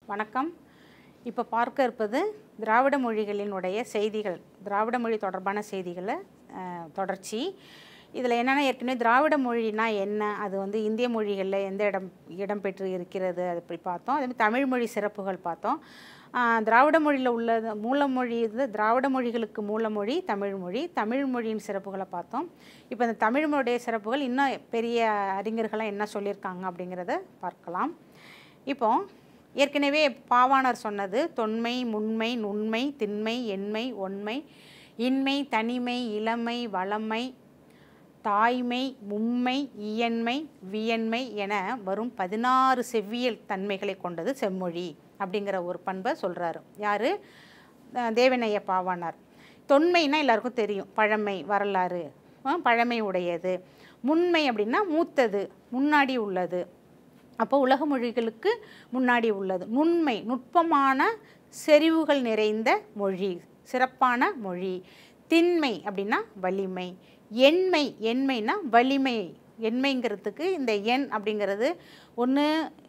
வணக்கம் இப்போ பார்க்க இருப்பது திராவிட மொழிகளினுடைய செய்திகள் திராவிட மொழி தொடர்பான செய்திகளை அஹ், தொடர்ச்சி இதில் என்னென்னா ஏற்கனவே திராவிட மொழினா என்ன அது வந்து இந்திய மொழிகளில் எந்த இடம் இடம்பெற்று இருக்கிறது அது அப்படி பார்த்தோம் அதே மாதிரி தமிழ் மொழி சிறப்புகள் பார்த்தோம் அஹ், திராவிட மொழியில் உள்ளது மூலமொழி இது திராவிட மொழிகளுக்கு மூலமொழி தமிழ் மொழி தமிழ் மொழியின் சிறப்புகளை பார்த்தோம் இப்போ இந்த தமிழ் மொழியுடைய சிறப்புகள் இன்னும் பெரிய அறிஞர்கள்லாம் என்ன சொல்லியிருக்காங்க அப்படிங்கிறத பார்க்கலாம் இப்போ ஏற்கனவே பாவாணர் சொன்னது தொன்மை முன்மை நுண்மை திண்மை எண்மை ஒன்மை இன்மை தனிமை இளமை வளமை தாய்மை மும்மை இயன்மை வியன்மை என வரும் பதினாறு செவ்வியல் தன்மைகளை கொண்டது செம்மொழி அப்படிங்கிற ஒரு பண்பை சொல்கிறாரு யார் தேவனைய பாவாணர் தொன்மைனா எல்லாருக்கும் தெரியும் பழமை வரலாறு அஹ், பழமை உடையது முன்மை அப்படின்னா மூத்தது முன்னாடி உள்ளது அப்போ உலக மொழிகளுக்கு முன்னாடி உள்ளது நுண்மை நுட்பமான செறிவுகள் நிறைந்த மொழி சிறப்பான மொழி திண்மை அப்படின்னா வலிமை எண்மை எண்மைனா வலிமை எண்மைங்கிறதுக்கு இந்த எண் அப்படிங்கிறது ஒன்று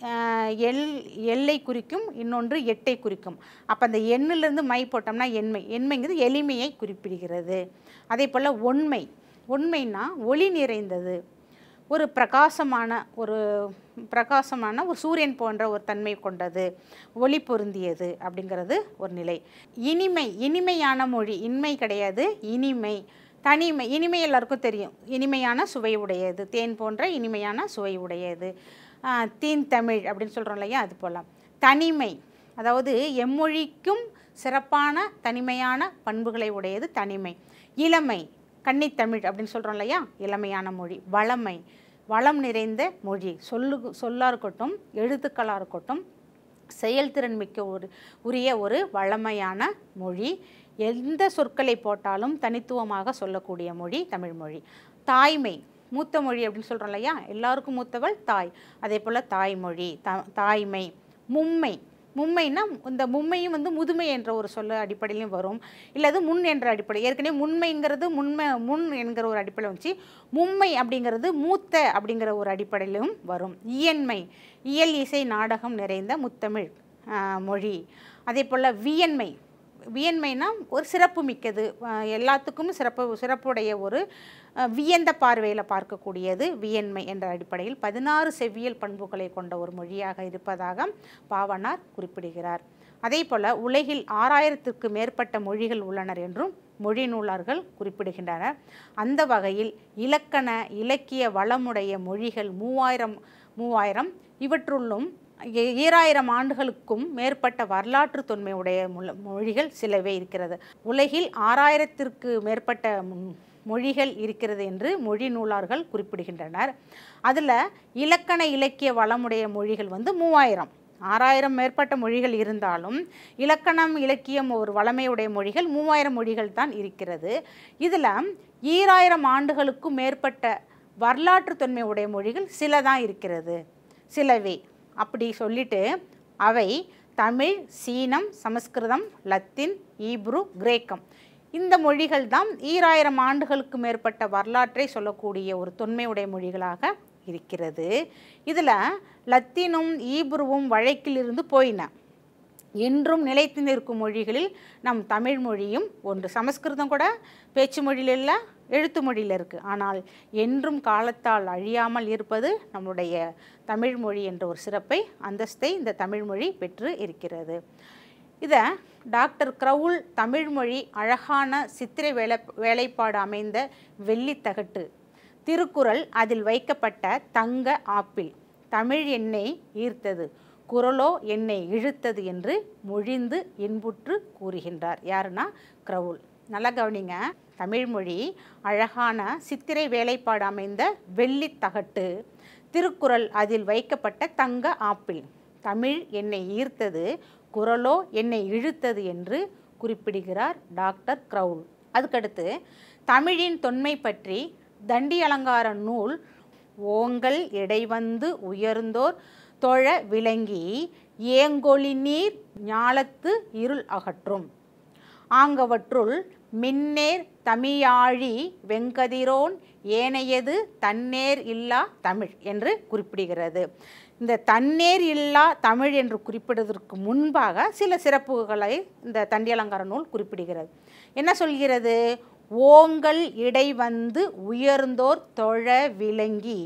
எல் எல்லை குறிக்கும் இன்னொன்று எட்டை குறிக்கும் அப்போ அந்த எண்ணிலிருந்து மை போட்டோம்னா எண்மை எண்மைங்கிறது எளிமையை குறிப்பிடுகிறது அதே போல் ஒண்மை ஒண்மைனா ஒளி நிறைந்தது ஒரு பிரகாசமான ஒரு பிரகாசமான ஒரு சூரியன் போன்ற ஒரு தன்மை கொண்டது ஒளி பொருந்தியது அப்படிங்கிறது ஒரு நிலை இனிமை இனிமையான மொழி இன்மை கிடையாது இனிமை தனிமை இனிமை எல்லாருக்கும் தெரியும் இனிமையான சுவை உடையது தேன் போன்ற இனிமையான சுவை உடையது ஆஹ், தீன் தமிழ் அப்படின்னு சொல்கிறோம் இல்லையா அது போலாம் தனிமை அதாவது எம்மொழிக்கும் சிறப்பான தனிமையான பண்புகளை உடையது தனிமை இளமை கன்னித்தமிழ் அப்படின்னு சொல்கிறோம் இல்லையா இளமையான மொழி வளமை வளம் நிறைந்த மொழி சொல்லு சொல்லாக இருக்கட்டும் எழுத்துக்களாக இருக்கட்டும் செயல்திறன் மிக்க ஒரு உரிய ஒரு வளமையான மொழி எந்த சொற்களை போட்டாலும் தனித்துவமாக சொல்லக்கூடிய மொழி தமிழ் மொழி தாய்மை மூத்த மொழி அப்படின்னு சொல்கிறோம் இல்லையா எல்லாருக்கும் மூத்தவள் தாய் அதே போல் தாய்மொழி த தாய்மை மும்மை மும்மைனா இந்த மும்மையும் வந்து முதுமை என்ற ஒரு சொல்ல அடிப்படையிலும் வரும் இல்லை அது முன் என்ற அடிப்படை ஏற்கனவே முன்மைங்கிறது முன்மை முன் என்கிற ஒரு அடிப்படையில் வந்துச்சு மும்மை அப்படிங்கிறது மூத்த அப்படிங்கிற ஒரு அடிப்படையிலும் வரும் இயன்மை இயல் இசை நாடகம் நிறைந்த முத்தமிழ் ஆஹ், மொழி அதே போல் வியன்மை வியன்மைனா ஒரு சிறப்பு மிக்கது ஆஹ், எல்லாத்துக்கும் சிறப்பு சிறப்புடைய ஒரு ஆஹ், வியந்த பார்வையில் பார்க்கக்கூடியது வியன்மை என்ற அடிப்படையில் பதினாறு செவ்வியல் பண்புகளை கொண்ட ஒரு மொழியாக இருப்பதாக பாவனார் குறிப்பிடுகிறார் அதே போல் உலகில் ஆறாயிரத்திற்கு மேற்பட்ட மொழிகள் உள்ளனர் என்றும் மொழி நூலார்கள் குறிப்பிடுகின்றனர் அந்த வகையில் இலக்கண இலக்கிய வளமுடைய மொழிகள் மூவாயிரம் மூவாயிரம் இவற்றுள்ளும் ஈ- ஈராயிரம் ஆண்டுகளுக்கும் மேற்பட்ட வரலாற்று தொன்மை உடைய முல- மொழிகள் சிலவே இருக்கிறது உலகில் ஆறாயிரத்திற்கு மேற்பட்ட ம், மொழிகள் இருக்கிறது என்று மொழி நூலார்கள் குறிப்பிடுகின்றனர் அதில் இலக்கண இலக்கிய வளமுடைய மொழிகள் வந்து மூவாயிரம் ஆறாயிரம் மேற்பட்ட மொழிகள் இருந்தாலும் இலக்கணம் இலக்கியம் ஒரு வளமையுடைய மொழிகள் மூவாயிரம் மொழிகள் தான் இருக்கிறது இதில் ஈராயிரம் ஆண்டுகளுக்கும் மேற்பட்ட வரலாற்று தொன்மை உடைய மொழிகள் சில தான் இருக்கிறது சிலவே அப்படி சொல்லிட்டு அவை தமிழ் சீனம் சமஸ்கிருதம் லத்தீன் ஈப்ரு கிரேக்கம் இந்த மொழிகள் தான் ஈராயிரம் ஆண்டுகளுக்கு மேற்பட்ட வரலாற்றை சொல்லக்கூடிய ஒரு தொன்மையுடைய மொழிகளாக இருக்கிறது இதில் லத்தீனும் ஈப்ருவும் வழக்கிலிருந்து போயின என்றும் நிலைத்து நிற்கும் மொழிகளில் நம் தமிழ் மொழியும் ஒன்று சமஸ்கிருதம் கூட பேச்சு மொழியில் இல்லை எழுத்து மொழியில் இருக்குது ஆனால் என்றும் காலத்தால் அழியாமல் இருப்பது நம்முடைய தமிழ் மொழி என்ற ஒரு சிறப்பை அந்தஸ்தை இந்த தமிழ் மொழி பெற்று இருக்கிறது இதை டாக்டர் க்ரவுல் தமிழ்மொழி அழகான சித்திரை வேலை வேலைப்பாடு அமைந்த வெள்ளித்தகட்டு திருக்குறள் அதில் வைக்கப்பட்ட தங்க ஆப்பிள் தமிழ் எண்ணெய் ஈர்த்தது குரலோ என்னை இழுத்தது என்று மொழிந்து இன்புற்று கூறுகின்றார் யாருன்னா க்ரவுல் நல்லா கவனிங்க தமிழ்மொழி அழகான சித்திரை வேலைப்பாடு அமைந்த வெள்ளித்தகட்டு திருக்குறள் அதில் வைக்கப்பட்ட தங்க ஆப்பிள் தமிழ் என்னை ஈர்த்தது குரலோ என்னை இழுத்தது என்று குறிப்பிடுகிறார் டாக்டர் க்ரவுல் அதுக்கடுத்து தமிழின் தொன்மை பற்றி தண்டி அலங்கார நூல் ஓங்கல் இடைவந்து உயர்ந்தோர் தொழ விளங்கி ஏங்கொளி நீர் ஞாலத்து இருள் அகற்றும் ஆங்கவற்றுள் மின்னேர் தமிழாழி வெங்கதிரோன் ஏனையது தன்னேர் இல்லா தமிழ் என்று குறிப்பிடுகிறது இந்த தன்னேர் இல்லா தமிழ் என்று குறிப்பிடுவதற்கு முன்பாக சில சிறப்புகளை இந்த தண்டி அலங்கார நூல் குறிப்பிடுகிறது என்ன சொல்கிறது ஓங்கல் இடை வந்து உயர்ந்தோர் தொழ விளங்கி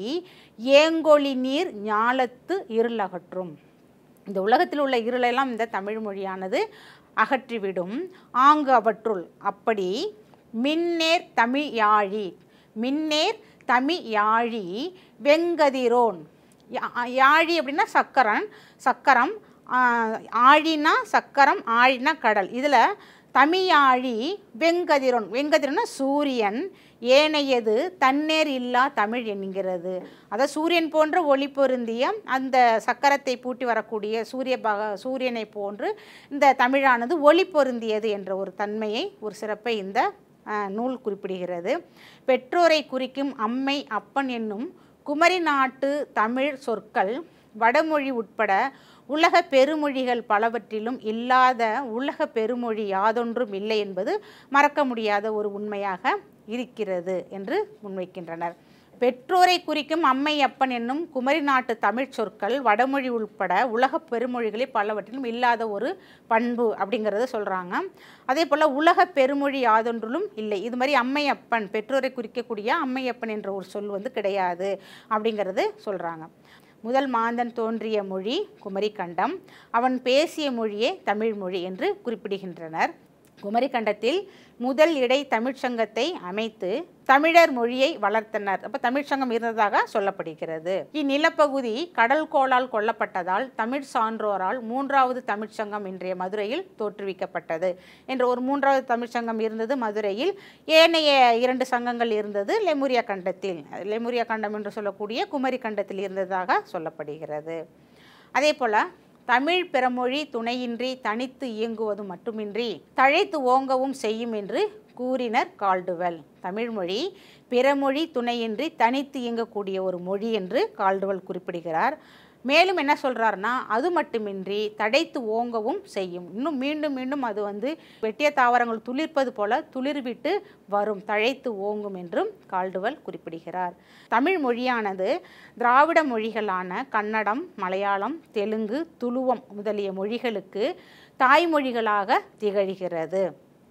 ஏங்கொழி நீர் ஞாலத்து இருளகற்றும் இந்த உலகத்தில் உள்ள இருளெல்லாம் இந்த தமிழ் மொழியானது அகற்றிவிடும் ஆங்கு அவற்றுள் அப்படி மின்னேர் தமிழ் யாழி மின்னேர் தமிழ் யாழி வெங்கதிரோன் யா- யாழி அப்படின்னா சக்கரன் சக்கரம் ஆ, ஆழினா சக்கரம் ஆழினா கடல் இதில் தமிழாழி வெங்கதிரோன் வெங்கதிரோன்னா சூரியன் ஏனையது தன்னேர் இல்லா தமிழ் என்கிறது அதாவது சூரியன் போன்ற ஒளி பொருந்திய அந்த சக்கரத்தை பூட்டி வரக்கூடிய சூரிய பக சூரியனை போன்று இந்த தமிழானது ஒளி பொருந்தியது என்ற ஒரு தன்மையை ஒரு சிறப்பை இந்த அஹ், நூல் குறிப்பிடுகிறது பெற்றோரை குறிக்கும் அம்மை அப்பன் என்னும் குமரி நாட்டு தமிழ் சொற்கள் வடமொழி உட்பட உலக பெருமொழிகள் பலவற்றிலும் இல்லாத உலக பெருமொழி யாதொன்றும் இல்லை என்பது மறக்க முடியாத ஒரு உண்மையாக இருக்கிறது என்று முன்வைக்கின்றனர் பெற்றோரை குறிக்கும் அம்மை அப்பன் என்னும் குமரி நாட்டு தமிழ் சொற்கள் வடமொழி உட்பட உலக பெருமொழிகளில் பலவற்றிலும் இல்லாத ஒரு பண்பு அப்படிங்கிறத சொல்கிறாங்க அதே போல் உலக பெருமொழி யாதொன்றிலும் இல்லை இது மாதிரி அம்மை அப்பன் பெற்றோரை குறிக்கக்கூடிய அம்மை அப்பன் என்ற ஒரு சொல் வந்து கிடையாது அப்படிங்கிறது சொல்கிறாங்க முதல் மாந்தன் தோன்றிய மொழி குமரிக்கண்டம் அவன் பேசிய மொழியே தமிழ் மொழி என்று குறிப்பிடுகின்றனர் குமரிக்கண்டத்தில் முதல் இடை தமிழ்ச்சங்கத்தை அமைத்து தமிழர் மொழியை வளர்த்தனர் அப்போ தமிழ்ச்சங்கம் இருந்ததாக சொல்லப்படுகிறது இந்நிலப்பகுதி கடல் கோளால் கொல்லப்பட்டதால் தமிழ் சான்றோரால் மூன்றாவது தமிழ்ச்சங்கம் இன்றைய மதுரையில் தோற்றுவிக்கப்பட்டது என்ற ஒரு மூன்றாவது தமிழ்ச்சங்கம் இருந்தது மதுரையில் ஏனைய இரண்டு சங்கங்கள் இருந்தது லெமுரியா கண்டத்தில் லெமுரியா கண்டம் என்று சொல்லக்கூடிய குமரி கண்டத்தில் இருந்ததாக சொல்லப்படுகிறது அதே போல் தமிழ் பிறமொழி துணையின்றி தனித்து இயங்குவது மட்டுமின்றி தழைத்து ஓங்கவும் செய்யும் என்று கூறினர் கால்டுவெல் தமிழ்மொழி பிறமொழி துணையின்றி தனித்து இயங்கக்கூடிய ஒரு மொழி என்று கால்டுவெல் குறிப்பிடுகிறார் மேலும் என்ன சொல்றாருன்னா அது மட்டுமின்றி தடைத்து ஓங்கவும் செய்யும் இன்னும் மீண்டும் மீண்டும் அது வந்து வெட்டிய தாவரங்கள் துளிர்ப்பது போல துளிர்விட்டு வரும் தழைத்து ஓங்கும் என்றும் கால்டுவல் குறிப்பிடுகிறார் தமிழ் மொழியானது திராவிட மொழிகளான கன்னடம் மலையாளம் தெலுங்கு துளுவம் முதலிய மொழிகளுக்கு தாய்மொழிகளாக திகழ்கிறது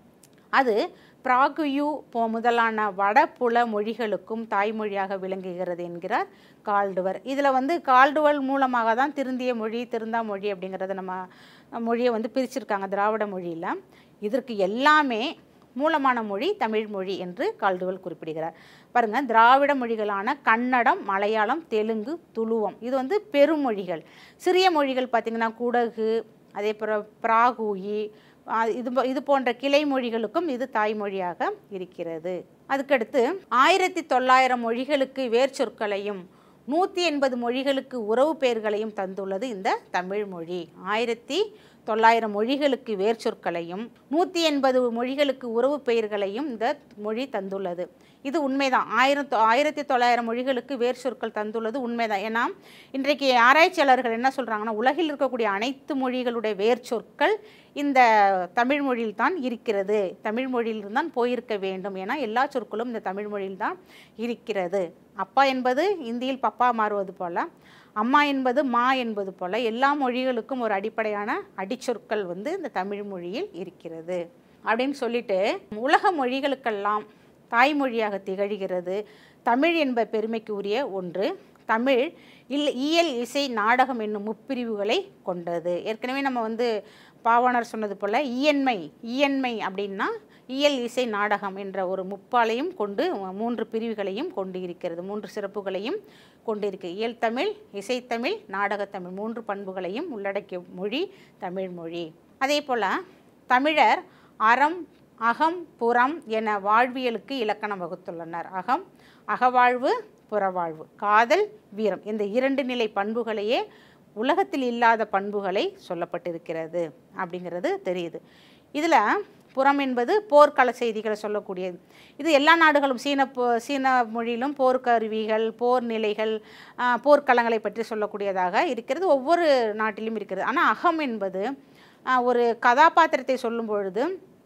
அது பிராகுயு போ முதலான வடபுல மொழிகளுக்கும் தாய்மொழியாக விளங்குகிறது என்கிறார் கால்டுவர் இதில் வந்து கால்டுவல் மூலமாக தான் திருந்திய மொழி திருந்தா மொழி அப்படிங்கிறத நம்ம மொழியை வந்து பிரிச்சிருக்காங்க திராவிட மொழியில் இதற்கு எல்லாமே மூலமான மொழி தமிழ் மொழி என்று கால்டுவல் குறிப்பிடுகிறார் பாருங்க திராவிட மொழிகளான கன்னடம் மலையாளம் தெலுங்கு துளுவம் இது வந்து பெருமொழிகள் சிறிய மொழிகள் பார்த்திங்கன்னா குடகு அதே போல் பிராகுயி ஆஹ் இது போ- இது போன்ற கிளை மொழிகளுக்கும் இது தாய்மொழியாக இருக்கிறது அதுக்கடுத்து ஆயிரத்தி தொள்ளாயிரம் மொழிகளுக்கு வேர் சொற்களையும் நூற்றி எண்பது மொழிகளுக்கு உறவு பெயர்களையும் தந்துள்ளது இந்த தமிழ் மொழி ஆயிரத்தி தொள்ளாயிரம் மொழிகளுக்கு வேர் சொற்களையும் நூற்றி எண்பது மொழிகளுக்கு உறவு பெயர்களையும் இந்த மொழி தந்துள்ளது இது உண்மைதான் ஆயிரம் தொ- ஆயிரத்தி தொள்ளாயிரம் மொழிகளுக்கு வேர் சொற்கள் தந்துள்ளது உண்மைதான் ஏன்னா இன்றைக்கு ஆராய்ச்சியாளர்கள் என்ன சொல்கிறாங்கன்னா உலகில் இருக்கக்கூடிய அனைத்து மொழிகளுடைய வேர் சொற்கள் இந்த தமிழ் மொழியில் தான் இருக்கிறது தமிழ் மொழியில் தான் போயிருக்க வேண்டும் ஏன்னா எல்லா சொற்களும் இந்த தமிழ் மொழியில் தான் இருக்கிறது அப்பா என்பது இந்தியில் பப்பா மாறுவது போல அம்மா என்பது மா என்பது போல எல்லா மொழிகளுக்கும் ஒரு அடிப்படையான அடிச்சொற்கள் வந்து இந்த தமிழ் மொழியில் இருக்கிறது அப்படின்னு சொல்லிட்டு உலக மொழிகளுக்கெல்லாம் தாய்மொழியாக திகழ்கிறது தமிழ் என்ப பெருமைக்கு உரிய ஒன்று தமிழ் இல் இயல் இசை நாடகம் என்னும் முப்பிரிவுகளை கொண்டது ஏற்கனவே நம்ம வந்து பாவாணர் சொன்னது போல் இயன்மை இயன்மை அப்படின்னா இயல் இசை நாடகம் என்ற ஒரு முப்பாலையும் கொண்டு மூன்று பிரிவுகளையும் கொண்டு இருக்கிறது மூன்று சிறப்புகளையும் கொண்டு இருக்கு இயல் தமிழ் இசைத்தமிழ் நாடகத்தமிழ் மூன்று பண்புகளையும் உள்ளடக்கிய மொழி தமிழ் மொழி அதே போல் தமிழர் அறம் அகம் புறம் என வாழ்வியலுக்கு இலக்கணம் வகுத்துள்ளனர் அகம் அகவாழ்வு புறவாழ்வு காதல் வீரம் இந்த இரண்டு நிலை பண்புகளையே உலகத்தில் இல்லாத பண்புகளை சொல்லப்பட்டிருக்கிறது அப்படிங்கிறது தெரியுது இதில் புறம் என்பது போர்க்கள செய்திகளை சொல்லக்கூடியது இது எல்லா நாடுகளும் சீன போ சீன மொழியிலும் போர்க்கருவிகள் போர் நிலைகள் ஆ, போர்க்களங்களை பற்றி சொல்லக்கூடியதாக இருக்கிறது ஒவ்வொரு நாட்டிலும் இருக்கிறது ஆனால் அகம் என்பது ஆ, ஒரு கதாபாத்திரத்தை சொல்லும் பொழுது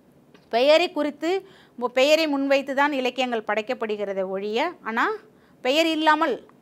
பெயரை குறித்து மு- பெயரை முன்வைத்து தான் இலக்கியங்கள் படைக்கப்படுகிறத ஒழிய ஆனால் பெயர் இல்லாமல்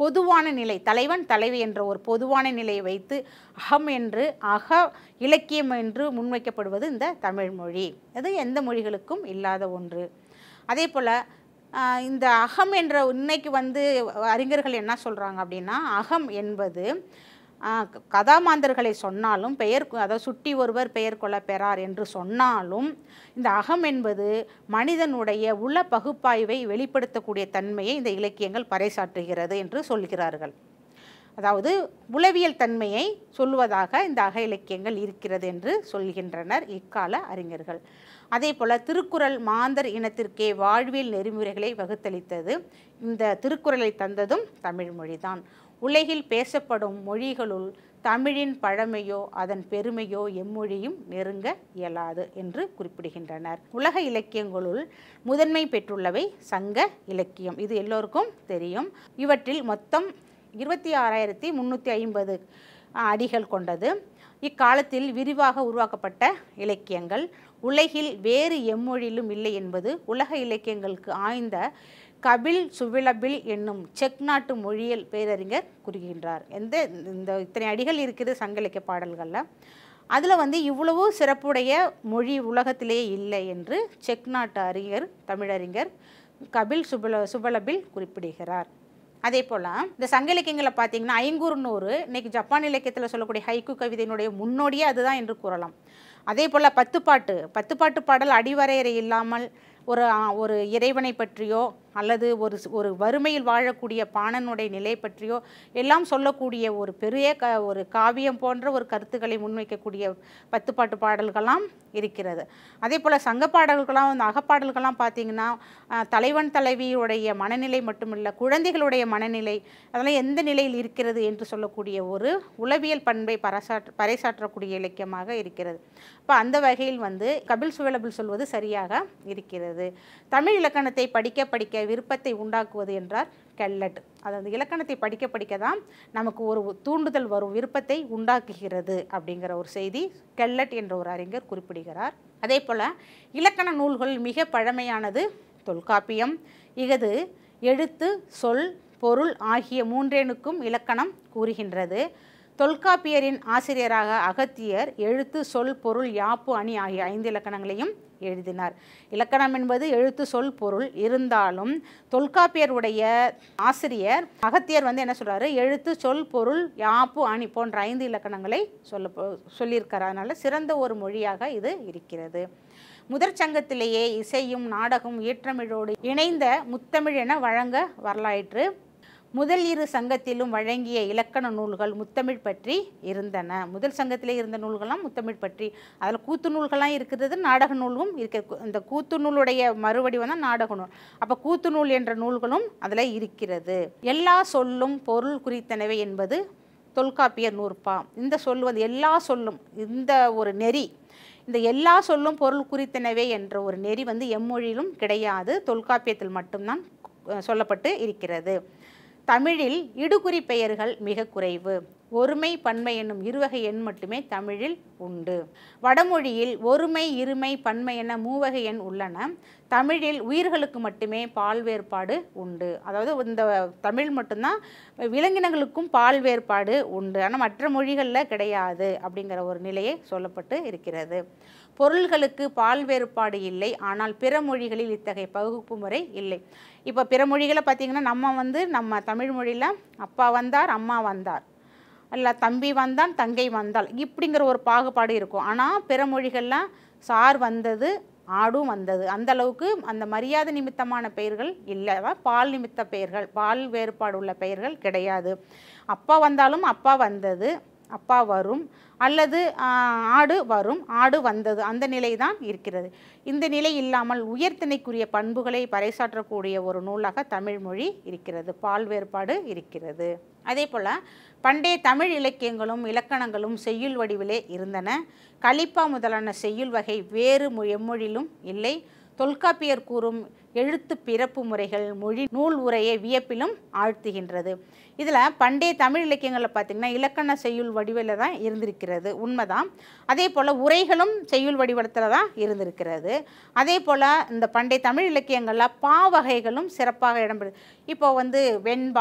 பொதுவான நிலை தலைவன் தலைவி என்ற ஒரு பொதுவான நிலையை வைத்து அகம் என்று அக இலக்கியம் என்று முன்வைக்கப்படுவது இந்த தமிழ் மொழி அது எந்த மொழிகளுக்கும் இல்லாத ஒன்று அதே போல் இந்த அகம் என்ற இன்னைக்கு வந்து அறிஞர்கள் என்ன சொல்கிறாங்க அப்படின்னா அகம் என்பது ஆஹ் க- கதாமாந்தர்களை சொன்னாலும் பெயர் கு- அதாவது சுட்டி ஒருவர் பெயர் கொள்ள பெறார் என்று சொன்னாலும் இந்த அகம் என்பது மனிதனுடைய உள பகுப்பாய்வை வெளிப்படுத்தக்கூடிய தன்மையை இந்த இலக்கியங்கள் பறைசாற்றுகிறது என்று சொல்கிறார்கள் அதாவது உளவியல் தன்மையை சொல்லுவதாக இந்த அக இலக்கியங்கள் இருக்கிறது என்று சொல்கின்றனர் இக்கால அறிஞர்கள் அதே போல் திருக்குறள் மாந்தர் இனத்திற்கே வாழ்வியல் நெறிமுறைகளை வகுத்தளித்தது இந்த திருக்குறளை தந்ததும் தமிழ் மொழிதான் உலகில் பேசப்படும் மொழிகளுள் தமிழின் பழமையோ அதன் பெருமையோ எம்மொழியும் நெருங்க இயலாது என்று குறிப்பிடுகின்றனர் உலக இலக்கியங்களுள் முதன்மை பெற்றுள்ளவை சங்க இலக்கியம் இது எல்லோருக்கும் தெரியும் இவற்றில் மொத்தம் இருபத்தி ஆறாயிரத்தி முந்நூற்றி ஐம்பது அடிகள் கொண்டது இக்காலத்தில் விரிவாக உருவாக்கப்பட்ட இலக்கியங்கள் உலகில் வேறு எம்மொழியிலும் இல்லை என்பது உலக இலக்கியங்களுக்கு ஆய்ந்த கபில் சுவிலபில் என்னும் செக் நாட்டு மொழியியல் பேரறிஞர் கூறுகின்றார் எந்த இந்த இத்தனை அடிகள் இருக்குது சங்க இலக்கிய பாடல்களில் அதில் வந்து இவ்வளவு சிறப்புடைய மொழி உலகத்திலேயே இல்லை என்று செக் நாட்டு அறிஞர் தமிழறிஞர் கபில் சுபல சுபலபில் குறிப்பிடுகிறார் அதே போல் இந்த சங்க இலக்கியங்களை பார்த்தீங்கன்னா ஐங்கூறு நூறு இன்னைக்கு ஜப்பான் இலக்கியத்தில் சொல்லக்கூடிய ஹைக்கு கவிதையினுடைய முன்னோடியே அதுதான் என்று கூறலாம் அதே போல் பத்துப்பாட்டு பத்துப்பாட்டு பாடல் அடிவரையறை இல்லாமல் ஒரு ஆ, ஒரு இறைவனை பற்றியோ அல்லது ஒரு ஸ்- ஒரு வறுமையில் வாழக்கூடிய பாணனுடைய நிலை பற்றியோ எல்லாம் சொல்லக்கூடிய ஒரு பெரிய க ஒரு காவியம் போன்ற ஒரு கருத்துக்களை முன்வைக்கக்கூடிய பத்துப்பாட்டு பாடல்கள்லாம் இருக்கிறது அதே போல் சங்க பாடல்கள்லாம் அந்த அகப்பாடல்கள்லாம் பார்த்தீங்கன்னா ஆ, தலைவன் தலைவியுடைய மனநிலை மட்டுமில்லை குழந்தைகளுடைய மனநிலை அதெல்லாம் எந்த நிலையில் இருக்கிறது என்று சொல்லக்கூடிய ஒரு உளவியல் பண்பை பறைசாற்ற பறைசாற்றக்கூடிய இலக்கியமாக இருக்கிறது இப்போ அந்த வகையில் வந்து கபில் சுவலபில் சொல்வது சரியாக இருக்கிறது தமிழ் இலக்கணத்தை படிக்க படிக்க விருப்பத்தை உண்டாக்குவது என்றார் கெல்லட் அதாவது இலக்கணத்தை படிக்க படிக்க தான் நமக்கு ஒரு தூண்டுதல் வரும் விருப்பத்தை உண்டாக்குகிறது அப்படிங்கிற ஒரு செய்தி கெல்லட் என்ற ஒரு அறிஞர் குறிப்பிடுகிறார் அதே போல் இலக்கண நூல்கள் மிக பழமையானது தொல்காப்பியம் இஃது எழுத்து சொல் பொருள் ஆகிய மூன்றேனுக்கும் இலக்கணம் கூறுகின்றது தொல்காப்பியரின் ஆசிரியராக அகத்தியர் எழுத்து சொல் பொருள் யாப்பு அணி ஆகிய ஐந்து இலக்கணங்களையும் எழுதினார் இலக்கணம் என்பது எழுத்து சொல் பொருள் இருந்தாலும் தொல்காப்பியருடைய ஆசிரியர் அகத்தியர் வந்து என்ன சொல்றாரு எழுத்து சொல் பொருள் யாப்பு அணி போன்ற ஐந்து இலக்கணங்களை சொல்ல போ- சொல்லியிருக்கார் அதனால சிறந்த ஒரு மொழியாக இது இருக்கிறது முதற் சங்கத்திலேயே இசையும் நாடகம் இயற்றமிழோடு இணைந்த முத்தமிழ் என வழங்க வரலாயிற்று முதல் இரு சங்கத்திலும் வழங்கிய இலக்கண நூல்கள் முத்தமிழ் பற்றி இருந்தன முதல் சங்கத்திலே இருந்த நூல்கள்லாம் முத்தமிழ் பற்றி அதில் கூத்து நூல்கள்லாம் இருக்கிறது நாடக நூலும் இருக்கிறது இந்த கூத்து நூலுடைய மறுவடிவம் தான் நாடக நூல் அப்போ கூத்து நூல் என்ற நூல்களும் அதில் இருக்கிறது எல்லா சொல்லும் பொருள் குறித்தனவை என்பது தொல்காப்பியர் நூற்பா இந்த சொல் வந்து எல்லா சொல்லும் இந்த ஒரு நெறி இந்த எல்லா சொல்லும் பொருள் குறித்தனவே என்ற ஒரு நெறி வந்து எம்மொழியிலும் கிடையாது தொல்காப்பியத்தில் மட்டும்தான் அஹ், சொல்லப்பட்டு இருக்கிறது தமிழில் இடுகுறி பெயர்கள் மிக குறைவு ஒருமை பன்மை என்னும் இருவகை எண் மட்டுமே தமிழில் உண்டு வடமொழியில் ஒருமை இருமை பன்மை என மூவகை எண் உள்ளன தமிழில் உயிர்களுக்கு மட்டுமே பால் வேறுபாடு உண்டு அதாவது இந்த தமிழ் மட்டும்தான் விலங்கினங்களுக்கும் பால் வேறுபாடு உண்டு ஆனால் மற்ற மொழிகளில் கிடையாது அப்படிங்கிற ஒரு நிலையே சொல்லப்பட்டு இருக்கிறது பொருள்களுக்கு பால் வேறுபாடு இல்லை ஆனால் பிற மொழிகளில் இத்தகைய பகுப்பு முறை இல்லை இப்போ பிற மொழிகளை பார்த்திங்கன்னா நம்ம வந்து நம்ம தமிழ் மொழியில் அப்பா வந்தார் அம்மா வந்தார் அல்ல தம்பி வந்தான் தங்கை வந்தாள் இப்படிங்கிற ஒரு பாகுபாடு இருக்கும் ஆனால் பிற மொழிகள்லாம் சார் வந்தது ஆடும் வந்தது அந்த அளவுக்கு அந்த மரியாதை நிமித்தமான பெயர்கள் இல்லை அதாவது பால் நிமித்த பெயர்கள் பால் வேறுபாடு உள்ள பெயர்கள் கிடையாது அப்பா வந்தாலும் அப்பா வந்தது அப்பா வரும் அல்லது ஆஹ், ஆடு வரும் ஆடு வந்தது அந்த நிலை தான் இருக்கிறது இந்த நிலை இல்லாமல் உயர்த்திணைக்குரிய பண்புகளை பறைசாற்றக்கூடிய ஒரு நூலாக தமிழ் மொழி இருக்கிறது பால் வேறுபாடு இருக்கிறது அதே போல் பண்டைய தமிழ் இலக்கியங்களும் இலக்கணங்களும் செய்யுள் வடிவிலே இருந்தன கலிப்பா முதலான செய்யுள் வகை வேறு மொ- எம்மொழியிலும் இல்லை தொல்காப்பியர் கூறும் எழுத்து பிறப்பு முறைகள் மொழி நூல் உரையை வியப்பிலும் ஆழ்த்துகின்றது இதில் பண்டைய தமிழ் இலக்கியங்களில் பார்த்திங்கன்னா இலக்கண செய்யுள் வடிவில் தான் இருந்திருக்கிறது உண்மைதான் அதே போல் உரைகளும் செய்யுள் வடிவத்தில் தான் இருந்திருக்கிறது அதே போல் இந்த பண்டைய தமிழ் இலக்கியங்களில் பா வகைகளும் சிறப்பாக இடம்பெறுது இப்போ வந்து வெண்பா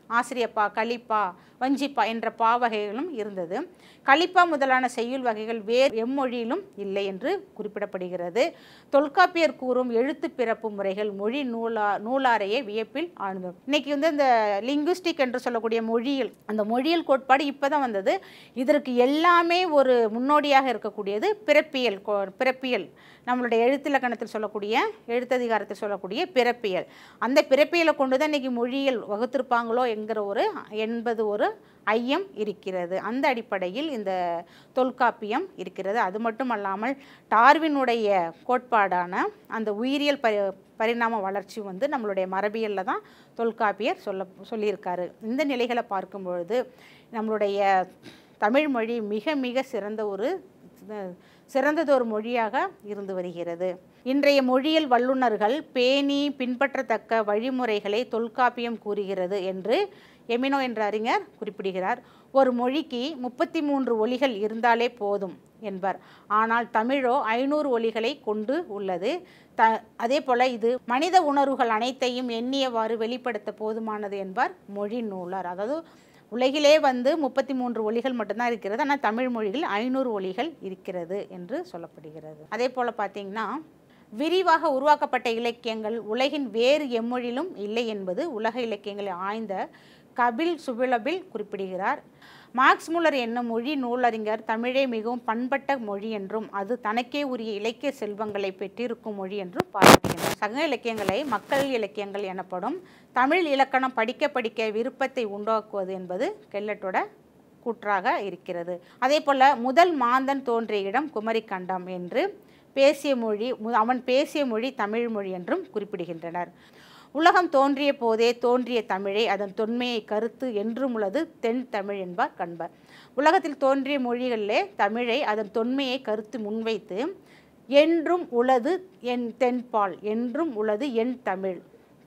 ஆசிரியப்பா கலிப்பா வஞ்சிப்பா என்ற பா வகைகளும் இருந்தது கலிப்பா முதலான செய்யுள் வகைகள் வேறு எம்மொழியிலும் இல்லை என்று குறிப்பிடப்படுகிறது தொல்காப்பியர் கூறும் எழுத்து பிறப்பு முறைகள் மொழி நூலா நூலாரையே வியப்பில் ஆழ்ந்தோம் இன்னைக்கு வந்து இந்த லிங்குஸ்டிக் என்று சொல்லக்கூடிய மொழியியல் அந்த மொழியியல் கோட்பாடு இப்போ தான் வந்தது இதற்கு எல்லாமே ஒரு முன்னோடியாக இருக்கக்கூடியது பிறப்பியல் கோ பிறப்பியல் நம்மளுடைய எழுத்திலக்கணத்தில் சொல்லக்கூடிய எழுத்ததிகாரத்தில் சொல்லக்கூடிய பிறப்பியல் அந்த பிறப்பியலை கொண்டு தான் இன்றைக்கி மொழியியல் வகுத்திருப்பாங்களோ என்கிற ஒரு என்பது ஒரு ஐயம் இருக்கிறது அந்த அடிப்படையில் இந்த தொல்காப்பியம் இருக்கிறது அது மட்டும் அல்லாமல் டார்வினுடைய கோட்பாடான அந்த உயிரியல் பரி பரிணாம வளர்ச்சி வந்து நம்மளுடைய மரபியலில் தான் தொல்காப்பியர் சொல்ல சொல்லியிருக்காரு இந்த நிலைகளை பார்க்கும் பொழுது நம்மளுடைய தமிழ் மொழி மிக மிக சிறந்த ஒரு அஹ், சிறந்ததொரு மொழியாக இருந்து வருகிறது இன்றைய மொழியியல் வல்லுநர்கள் பேணி பின்பற்றத்தக்க வழிமுறைகளை தொல்காப்பியம் கூறுகிறது என்று எமினோ என்ற அறிஞர் குறிப்பிடுகிறார் ஒரு மொழிக்கு முப்பத்தி மூன்று ஒலிகள் இருந்தாலே போதும் என்பர் ஆனால் தமிழோ ஐநூறு ஒலிகளை கொண்டு உள்ளது த அதே போல் இது மனித உணர்வுகள் அனைத்தையும் எண்ணியவாறு வெளிப்படுத்த போதுமானது என்பார் மொழி நூலர் அதாவது உலகிலே வந்து முப்பத்தி மூன்று ஒலிகள் மட்டும்தான் இருக்கிறது ஆனால் தமிழ் மொழியில் ஐநூறு ஒலிகள் இருக்கிறது என்று சொல்லப்படுகிறது அதே போல் பார்த்தீங்கன்னா விரிவாக உருவாக்கப்பட்ட இலக்கியங்கள் உலகின் வேறு எம்மொழியிலும் இல்லை என்பது உலக இலக்கியங்களை ஆய்ந்த கபில் சுபிலபில் குறிப்பிடுகிறார் மார்க்ஸ் முல்லர் என்னும் மொழி நூலறிஞர் தமிழை மிகவும் பண்பட்ட மொழி என்றும் அது தனக்கே உரிய இலக்கிய செல்வங்களை பெற்றிருக்கும் மொழி என்றும் பாராட்டுகின்றனர் சங்க இலக்கியங்களை மக்கள் இலக்கியங்கள் எனப்படும் தமிழ் இலக்கணம் படிக்க படிக்க விருப்பத்தை உண்டாக்குவது என்பது கெல்லட்டோட கூற்றாக இருக்கிறது அதே போல் முதல் மாந்தன் தோன்றிய இடம் குமரிக்கண்டம் என்று பேசிய மொழி மு- அவன் பேசிய மொழி தமிழ் மொழி என்றும் குறிப்பிடுகின்றனர் உலகம் தோன்றிய போதே தோன்றிய தமிழை அதன் தொன்மையை கருத்து என்றும் உள்ளது தென் தமிழ் என்பார் கண்பர் உலகத்தில் தோன்றிய மொழிகளிலே தமிழை அதன் தொன்மையை கருத்து முன்வைத்து என்றும் உளது என் தென்பால் என்றும் உளது என் தமிழ்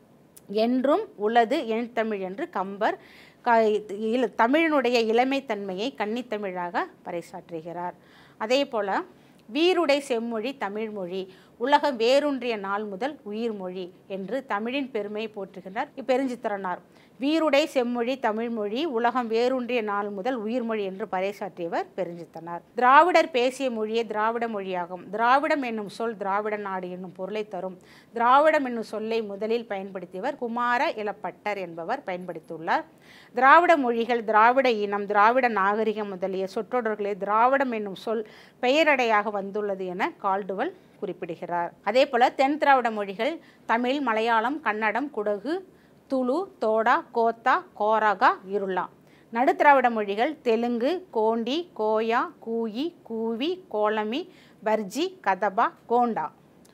என்றும் உளது என் தமிழ் என்று கம்பர் க இல தமிழினுடைய இளமைத்தன்மையை கன்னித்தமிழாக பறைசாற்றுகிறார் அதே போல் வீருடை செம்மொழி தமிழ்மொழி உலகம் வேரூன்றிய நாள் முதல் உயிர்மொழி என்று தமிழின் பெருமையை போற்றுகின்றார் பெருஞ்சித்திரனார் வீருடை செம்மொழி தமிழ்மொழி உலகம் வேரூன்றிய நாள் முதல் உயிர்மொழி என்று பறைசாற்றியவர் பெருஞ்சித்தனார் திராவிடர் பேசிய மொழியே திராவிட மொழியாகும் திராவிடம் என்னும் சொல் திராவிட நாடு என்னும் பொருளை தரும் திராவிடம் என்னும் சொல்லை முதலில் பயன்படுத்தியவர் குமார இளப்பட்டர் என்பவர் பயன்படுத்தியுள்ளார் திராவிட மொழிகள் திராவிட இனம் திராவிட நாகரிகம் முதலிய சொற்றொடர்களே திராவிடம் என்னும் சொல் பெயரடையாக வந்துள்ளது என கால்டுவல் குறிப்பிடுகிறார் அதே போல தென் திராவிட மொழிகள் தமிழ் மலையாளம் கன்னடம் குடகு துளு தோடா கோத்தா கோரகா இருளா நடுத்திராவிட மொழிகள் தெலுங்கு கோண்டி கோயா கூயி கூவி கோலமி பர்ஜி கதபா கோண்டா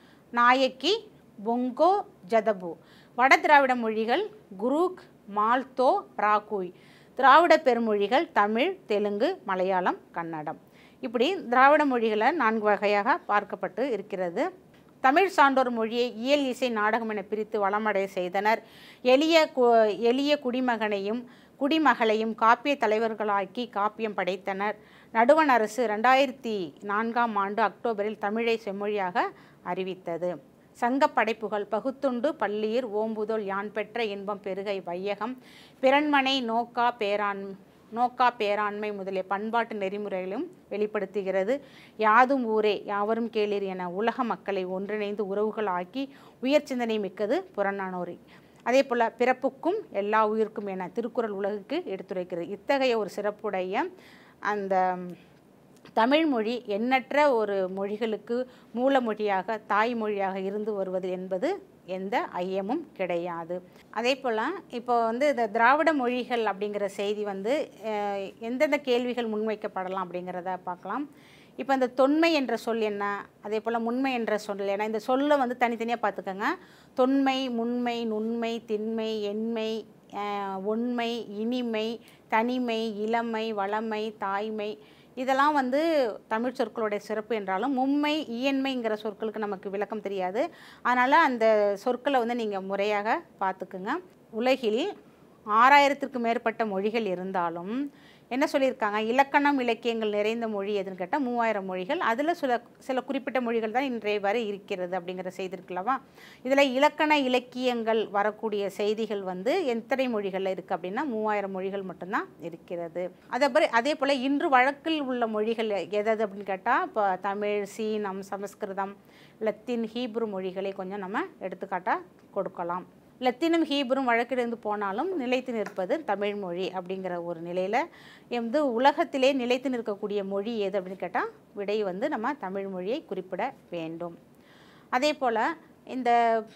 நாயக்கி பொங்கோ ஜதபு வட திராவிட மொழிகள் குரூக் மால்தோ பிராகுய் திராவிட பெருமொழிகள் தமிழ் தெலுங்கு மலையாளம் கன்னடம் இப்படி திராவிட மொழிகளை நான்கு வகையாக பார்க்கப்பட்டு இருக்கிறது தமிழ் சான்றோர் மொழியை இயல் இசை நாடகம் என பிரித்து வளமடைய செய்தனர் எளிய கு எளிய குடிமகனையும் குடிமகளையும் காப்பிய தலைவர்களாக்கி காப்பியம் படைத்தனர் நடுவண் அரசு ரெண்டாயிரத்தி நான்காம் ஆண்டு அக்டோபரில் தமிழை செம்மொழியாக அறிவித்தது சங்க படைப்புகள் பகுத்துண்டு பள்ளியர் ஓம்புதோல் யான் பெற்ற இன்பம் பெருகை வையகம் பிறன்மனை நோக்கா பேராண் நோக்கா பேராண்மை முதலிய பண்பாட்டு நெறிமுறைகளும் வெளிப்படுத்துகிறது யாதும் ஊரே யாவரும் கேளீர் என உலக மக்களை ஒன்றிணைந்து உறவுகள் ஆக்கி உயர் சிந்தனை மிக்கது புறநானூறு அதே போல் பிறப்புக்கும் எல்லா உயிருக்கும் என திருக்குறள் உலகுக்கு எடுத்துரைக்கிறது இத்தகைய ஒரு சிறப்புடைய அந்த தமிழ்மொழி எண்ணற்ற ஒரு மொழிகளுக்கு மூலமொழியாக தாய்மொழியாக இருந்து வருவது என்பது எந்த ஐயமும் கிடையாது அதே போல் இப்போ வந்து இந்த திராவிட மொழிகள் அப்படிங்கிற செய்தி வந்து அஹ், எந்தெந்த கேள்விகள் முன்வைக்கப்படலாம் அப்படிங்கிறத பார்க்கலாம் இப்போ இந்த தொன்மை என்ற சொல் என்ன அதே போல் முன்மை என்ற சொல் என்ன இந்த சொல்லை வந்து தனித்தனியாக பார்த்துக்கோங்க தொன்மை முன்மை நுண்மை திண்மை எண்மை அஹ், ஒண்மை இனிமை தனிமை இளமை வளமை தாய்மை இதெல்லாம் வந்து தமிழ் சொற்களுடைய சிறப்பு என்றாலும் மும்மை இயன்மைங்கிற சொற்களுக்கு நமக்கு விளக்கம் தெரியாது அதனால் அந்த சொற்களை வந்து நீங்கள் முறையாக பார்த்துக்குங்க உலகில் ஆறாயிரத்திற்கும் மேற்பட்ட மொழிகள் இருந்தாலும் என்ன சொல்லியிருக்காங்க இலக்கணம் இலக்கியங்கள் நிறைந்த மொழி எதுன்னு கேட்டால் மூவாயிரம் மொழிகள் அதில் சில சில குறிப்பிட்ட மொழிகள் தான் இன்றைய வரை இருக்கிறது அப்படிங்கிற செய்தி இருக்குல்லவா இதில் இலக்கண இலக்கியங்கள் வரக்கூடிய செய்திகள் வந்து எத்தனை மொழிகளில் இருக்குது அப்படின்னா மூவாயிரம் மொழிகள் மட்டும்தான் இருக்கிறது அதே போல் அதே போல் இன்று வழக்கில் உள்ள மொழிகள் எது அப்படின்னு கேட்டால் இப்போ தமிழ் சீனம் சமஸ்கிருதம் லத்தீன் ஹீப்ரு மொழிகளை கொஞ்சம் நம்ம எடுத்துக்காட்டாக கொடுக்கலாம் லத்தீனும் ஹீப்ரும் வழக்கிலிருந்து போனாலும் நிலைத்து நிற்பது தமிழ் மொழி அப்படிங்கிற ஒரு நிலையில் வந்து உலகத்திலே நிலைத்து நிற்கக்கூடிய மொழி எது அப்படின்னு கேட்டால் விடை வந்து நம்ம தமிழ் மொழியை குறிப்பிட வேண்டும் அதே போல் இந்த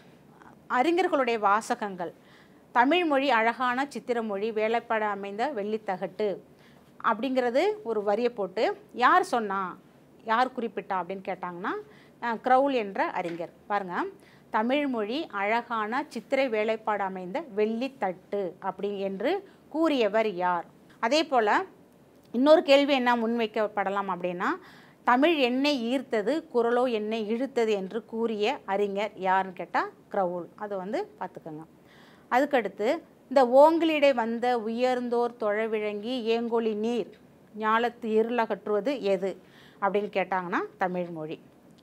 அறிஞர்களுடைய வாசகங்கள் தமிழ் மொழி அழகான சித்திரமொழி வேலைப்பாடு அமைந்த வெள்ளித்தகட்டு அப்படிங்கிறது ஒரு வரியை போட்டு யார் சொன்னா யார் குறிப்பிட்டா அப்படின்னு கேட்டாங்கன்னா அஹ், க்ரௌல் என்ற அறிஞர் பாருங்கள் தமிழ் மொழி அழகான சித்திரை வேலைப்பாடு அமைந்த வெள்ளித்தட்டு அப்படி என்று கூறியவர் யார் அதே போல் இன்னொரு கேள்வி என்ன முன்வைக்கப்படலாம் அப்படின்னா தமிழ் என்னை ஈர்த்தது குரலோ என்னை இழுத்தது என்று கூறிய அறிஞர் யாருன்னு கேட்டால் க்ரௌல் அதை வந்து பார்த்துக்கோங்க அதுக்கடுத்து இந்த ஓங்களிடை வந்த உயர்ந்தோர் தொழவிழங்கி ஏங்கொழி நீர் ஞாலத்து இருளகற்றுவது எது அப்படின்னு கேட்டாங்கன்னா தமிழ் மொழி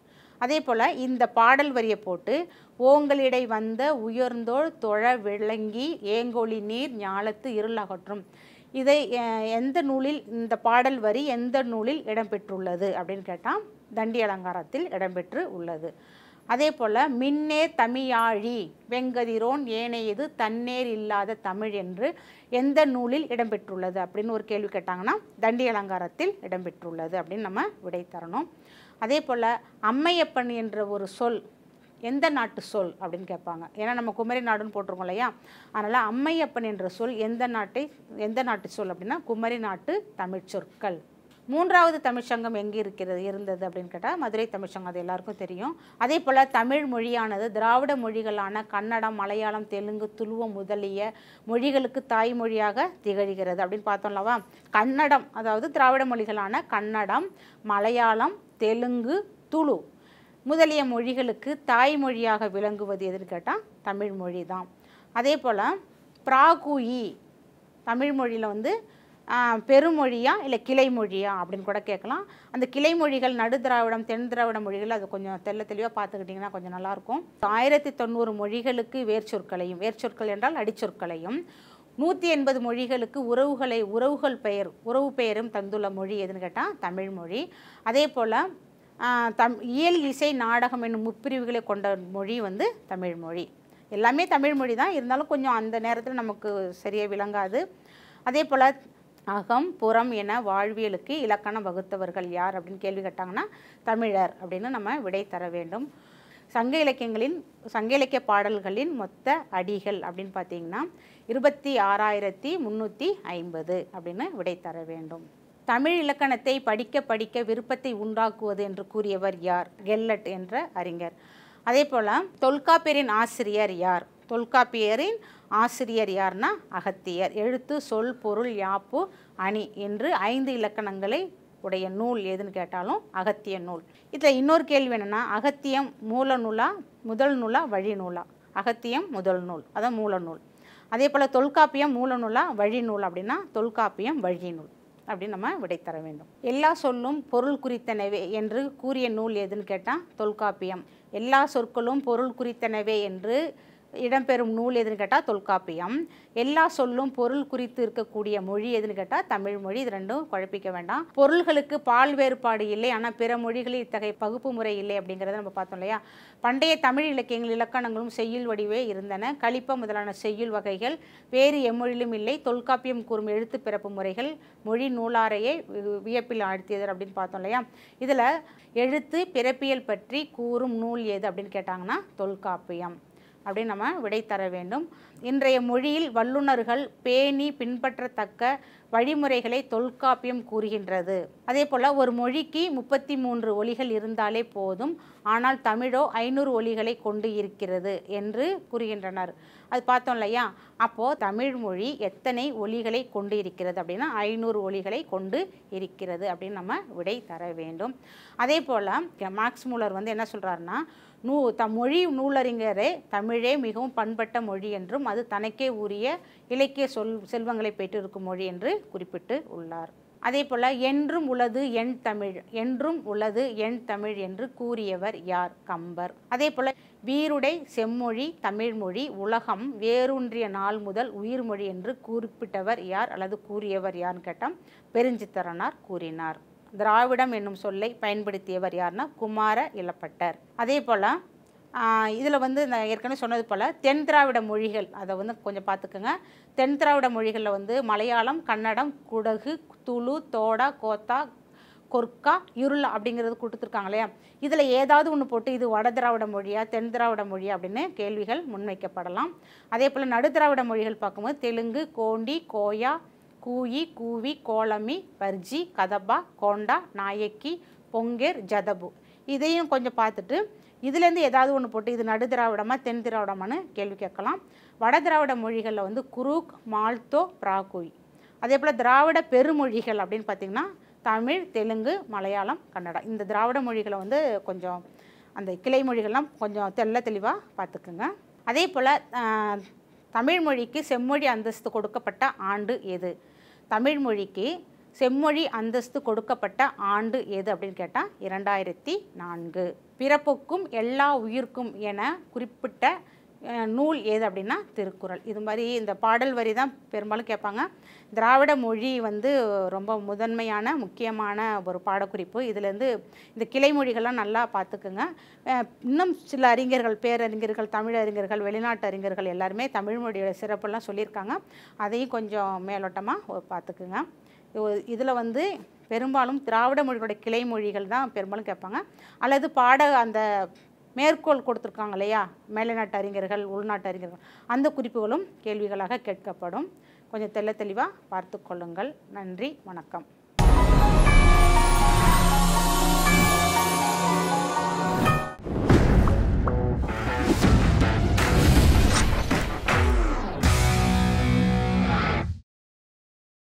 அதே போல் இந்த பாடல் வரியை போட்டு ஓங்களிடை வந்த உயர்ந்தோள் தொழ விளங்கி ஏங்கொழி நீர் ஞாலத்து இருள் அகற்றும் இதை அஹ், எந்த நூலில் இந்த பாடல் வரி எந்த நூலில் இடம்பெற்றுள்ளது அப்படின்னு கேட்டால் தண்டி அலங்காரத்தில் இடம்பெற்று உள்ளது அதே போல் மின்னேர் தமிழாழி வெங்கதிரோன் ஏனையது தன்னேர் இல்லாத தமிழ் என்று எந்த நூலில் இடம்பெற்றுள்ளது அப்படின்னு ஒரு கேள்வி கேட்டாங்கன்னா தண்டி அலங்காரத்தில் இடம்பெற்றுள்ளது அப்படின்னு நம்ம விடை தரணும் அதே போல் அம்மையப்பன் என்ற ஒரு சொல் எந்த நாட்டு சொல் அப்படின்னு கேட்பாங்க ஏன்னா நம்ம குமரி நாடுன்னு போட்டிருக்கோம் இல்லையா அதனால் அம்மையப்பன் என்ற சொல் எந்த நாட்டை எந்த நாட்டு சொல் அப்படின்னா குமரி நாட்டு தமிழ்ச் சொற்கள் மூன்றாவது தமிழ்ச்சங்கம் எங்கே இருக்கிறது இருந்தது அப்படின்னு கேட்டால் மதுரை தமிழ்ச்சங்கம் அது எல்லாருக்கும் தெரியும் அதே போல் தமிழ் மொழியானது திராவிட மொழிகளான கன்னடம் மலையாளம் தெலுங்கு துளுவம் முதலிய மொழிகளுக்கு தாய்மொழியாக திகழ்கிறது அப்படின்னு பார்த்தோம்லவா கன்னடம் அதாவது திராவிட மொழிகளான கன்னடம் மலையாளம் தெலுங்கு துளு முதலிய மொழிகளுக்கு தாய்மொழியாக விளங்குவது எதுன்னு கேட்டால் தமிழ் மொழி தான் அதே போல் பிராகுயி தமிழ் மொழியில் வந்து ஆஹ், பெருமொழியா இல்லை கிளைமொழியா அப்படின்னு கூட கேட்கலாம் அந்த கிளைமொழிகள் நடு திராவிடம் தென் திராவிட மொழிகள் அது கொஞ்சம் தெள்ள தெளிவாக பார்த்துக்கிட்டிங்கன்னா கொஞ்சம் நல்லாயிருக்கும் ஆயிரத்தி தொண்ணூறு மொழிகளுக்கு வேர்ச்சொற்களையும் வேர்ச்சொற்கள் என்றால் அடிச்சொற்களையும் நூற்றி எண்பது மொழிகளுக்கு உறவுகளை உறவுகள் பெயர் உறவு பெயரும் தந்துள்ள மொழி எதுன்னு கேட்டால் தமிழ் மொழி அதே போல் தம் இயல் இசை நாடகம் என்னும் முப்பிரிவுகளை கொண்ட மொழி வந்து தமிழ் மொழி எல்லாமே தமிழ் மொழி தான் இருந்தாலும் கொஞ்சம் அந்த நேரத்தில் நமக்கு சரியாக விளங்காது அதே போல் அகம் புறம் என வாழ்வியலுக்கு இலக்கணம் வகுத்தவர்கள் யார் அப்படின்னு கேள்வி கேட்டாங்கன்னா தமிழர் அப்படின்னு நம்ம விடை தர வேண்டும் சங்க இலக்கியங்களின் சங்க இலக்கிய பாடல்களின் மொத்த அடிகள் அப்படின்னு பார்த்தீங்கன்னா இருபத்தி ஆறாயிரத்தி முந்நூற்றி ஐம்பது அப்படின்னு விடை தர வேண்டும் தமிழ் இலக்கணத்தை படிக்க படிக்க விருப்பத்தை உண்டாக்குவது என்று கூறியவர் யார் கெல்லட் என்ற அறிஞர் அதே போல் தொல்காப்பியரின் ஆசிரியர் யார் தொல்காப்பியரின் ஆசிரியர் யார்னா அகத்தியர் எழுத்து சொல் பொருள் யாப்பு அணி என்று ஐந்து இலக்கணங்களை உடைய நூல் எதுன்னு கேட்டாலும் அகத்திய நூல் இதில் இன்னொரு கேள்வி என்னென்னா அகத்தியம் மூல நூலா முதல் நூலா வழி நூலா அகத்தியம் முதல் நூல் அதான் மூல நூல் அதே போல் தொல்காப்பியம் மூல நூலா வழி நூல் அப்படின்னா தொல்காப்பியம் வழி நூல் அப்படின்னு நம்ம விடை தர வேண்டும் எல்லா சொல்லும் பொருள் குறித்தனவே என்று கூறிய நூல் எதுன்னு கேட்டால் தொல்காப்பியம் எல்லா சொற்களும் பொருள் குறித்தனவே என்று இடம்பெறும் நூல் எதுன்னு கேட்டால் தொல்காப்பியம் எல்லா சொல்லும் பொருள் குறித்து இருக்கக்கூடிய மொழி எதுன்னு கேட்டால் தமிழ் மொழி இது ரெண்டும் குழப்பிக்க வேண்டாம் பொருள்களுக்கு பால் வேறுபாடு இல்லை ஆனால் பிற மொழிகளில் இத்தகைய பகுப்பு முறை இல்லை அப்படிங்கிறத நம்ம பார்த்தோம் இல்லையா பண்டைய தமிழ் இலக்கியங்கள் இலக்கணங்களும் செய்யுள் வடிவே இருந்தன கலிப்ப முதலான செய்யுள் வகைகள் வேறு எம்மொழியிலும் இல்லை தொல்காப்பியம் கூறும் எழுத்து பிறப்பு முறைகள் மொழி நூலாரையே வி- வியப்பில் ஆழ்த்தியது அப்படின்னு பார்த்தோம் இல்லையா இதில் எழுத்து பிறப்பியல் பற்றி கூறும் நூல் எது அப்படின்னு கேட்டாங்கன்னா தொல்காப்பியம் அப்படின்னு நம்ம விடை தர வேண்டும் இன்றைய மொழியில் வல்லுனர்கள் பேணி பின்பற்றத்தக்க வழிமுறைகளை தொல்காப்பியம் கூறுகின்றது அதே போல் ஒரு மொழிக்கு முப்பத்தி மூன்று ஒலிகள் இருந்தாலே போதும் ஆனால் தமிழோ ஐநூறு ஒலிகளை கொண்டு இருக்கிறது என்று கூறுகின்றனர் அது பார்த்தோம் இல்லையா அப்போது தமிழ் மொழி எத்தனை ஒலிகளை கொண்டு இருக்கிறது அப்படின்னா ஐநூறு ஒலிகளை கொண்டு இருக்கிறது அப்படின்னு நம்ம விடை தர வேண்டும் அதே போல் மார்க்ஸ் மூலர் வந்து என்ன சொல்கிறாருன்னா நூ த மொழி நூலறிஞரே தமிழே மிகவும் பண்பட்ட மொழி என்றும் அது தனக்கே உரிய இலக்கிய சொல் செல்வங்களை பெற்றிருக்கும் மொழி என்று குறிப்பிட்டு உள்ளார் அதே போல் என்றும் உளது என் தமிழ் என்றும் உளது என் தமிழ் என்று கூறியவர் யார் கம்பர் அதே போல் வீருடை செம்மொழி தமிழ்மொழி உலகம் வேரூன்றிய நாள் முதல் உயிர்மொழி என்று குறிப்பிட்டவர் யார் அல்லது கூறியவர் யார்னு கேட்டால் பெருஞ்சித்திரனார் கூறினார் திராவிடம் என்னும் சொல்லை பயன்படுத்தியவர் யார்னா குமார இளப்பட்டர் அதே போல் இதில் வந்து நான் ஏற்கனவே சொன்னது போல் தென் திராவிட மொழிகள் அதை வந்து கொஞ்சம் பார்த்துக்கோங்க தென் திராவிட மொழிகளில் வந்து மலையாளம் கன்னடம் குடகு துளு தோடா கோத்தா கொர்க்கா இருள் அப்படிங்கிறது கொடுத்துருக்காங்க இல்லையா இதில் ஏதாவது ஒன்று போட்டு இது வட திராவிட மொழியா தென் திராவிட மொழியா அப்படின்னு கேள்விகள் முன்வைக்கப்படலாம் அதே போல் நடு திராவிட மொழிகள் பார்க்கும்போது தெலுங்கு கோண்டி கோயா கூயி கூவி கோலமி பர்ஜி கதபா கோண்டா நாயக்கி பொங்கேர் ஜதபு இதையும் கொஞ்சம் பார்த்துட்டு இதுலேருந்து ஏதாவது ஒன்று போட்டு இது நடு திராவிடமா தென் திராவிடமான்னு கேள்வி கேட்கலாம் வட திராவிட மொழிகளில் வந்து குரூக் மால்தோ பிராகுய் அதே போல் திராவிட பெருமொழிகள் அப்படின்னு பார்த்திங்கன்னா தமிழ் தெலுங்கு மலையாளம் கன்னடம் இந்த திராவிட மொழிகளை வந்து கொஞ்சம் அந்த கிளை மொழிகள்லாம் கொஞ்சம் தெள்ள தெளிவாக பார்த்துக்குங்க அதே போல் தமிழ் மொழிக்கு செம்மொழி அந்தஸ்து கொடுக்கப்பட்ட ஆண்டு எது தமிழ் மொழிக்கு செம்மொழி அந்தஸ்து கொடுக்கப்பட்ட ஆண்டு எது அப்படின்னு கேட்டால் இரண்டாயிரத்தி நான்கு பிறப்புக்கும் எல்லா உயிர்க்கும் என குறிப்பிட்ட அஹ், நூல் ஏது அப்படின்னா திருக்குறள் இது மாதிரி இந்த பாடல் வரி தான் பெரும்பாலும் கேட்பாங்க திராவிட மொழி வந்து ரொம்ப முதன்மையான முக்கியமான ஒரு பாடக்குறிப்பு இதுலேருந்து இந்த கிளை மொழிகள்லாம் நல்லா பார்த்துக்குங்க அஹ், இன்னும் சில அறிஞர்கள் பேரறிஞர்கள் தமிழறிஞர்கள் வெளிநாட்டு அறிஞர்கள் எல்லாருமே தமிழ் மொழியோட சிறப்பெல்லாம் சொல்லியிருக்காங்க அதையும் கொஞ்சம் மேலோட்டமாக பார்த்துக்குங்க இதில் வந்து பெரும்பாலும் திராவிட மொழிகளோட கிளை மொழிகள் தான் பெரும்பாலும் கேட்பாங்க அல்லது பாட அந்த மேற்கோள் கொடுத்துருக்காங்க இல்லையா மேலைநாட்டு அறிஞர்கள் உள்நாட்டு அறிஞர்கள் அந்த குறிப்புகளும் கேள்விகளாக கேட்கப்படும் கொஞ்சம் தெள்ள தெளிவாக பார்த்து கொள்ளுங்கள் நன்றி வணக்கம்